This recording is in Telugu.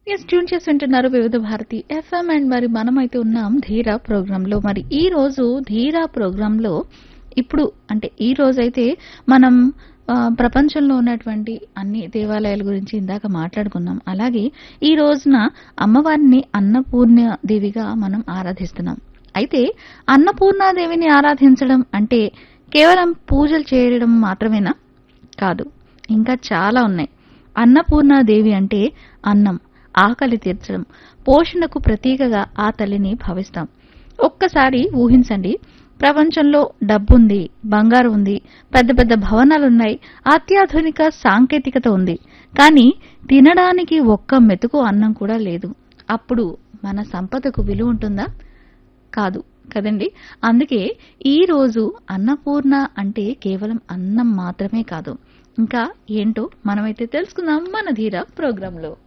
ఎస్ ట్యూన్ చేసి వింటున్నారు వివిధ భారతి ఎఫ్ఎం అండ్ మరి మనమైతే ఉన్నాం ధీరా ప్రోగ్రాంలో మరి ఈ రోజు ధీరా ప్రోగ్రాంలో ఇప్పుడు అంటే ఈ రోజైతే మనం ఆ, ప్రపంచంలో ఉన్నటువంటి అన్ని దేవాలయాల గురించి ఇందాక మాట్లాడుకున్నాం అలాగే ఈ రోజున అమ్మవారిని అన్నపూర్ణ దేవిగా మనం ఆరాధిస్తున్నాం అయితే అన్నపూర్ణాదేవిని ఆరాధించడం అంటే కేవలం పూజలు చేయడం మాత్రమేనా కాదు ఇంకా చాలా ఉన్నాయి అన్నపూర్ణాదేవి అంటే అన్నం ఆకలి తీర్చడం పోషణకు ప్రతీకగా ఆ తల్లిని భావిస్తాం ఒక్కసారి ఊహించండి ప్రపంచంలో డబ్బుంది బంగారు ఉంది పెద్ద పెద్ద భవనాలున్నాయి అత్యాధునిక సాంకేతికత ఉంది కానీ తినడానికి ఒక్క మెతుకు అన్నం కూడా లేదు అప్పుడు మన సంపదకు విలువ ఉంటుందా కాదు కదండి అందుకే ఈ రోజు అన్నపూర్ణ అంటే కేవలం అన్నం మాత్రమే కాదు ఇంకా ఏంటో మనమైతే తెలుసుకుందాం మన ధీర ప్రోగ్రాంలో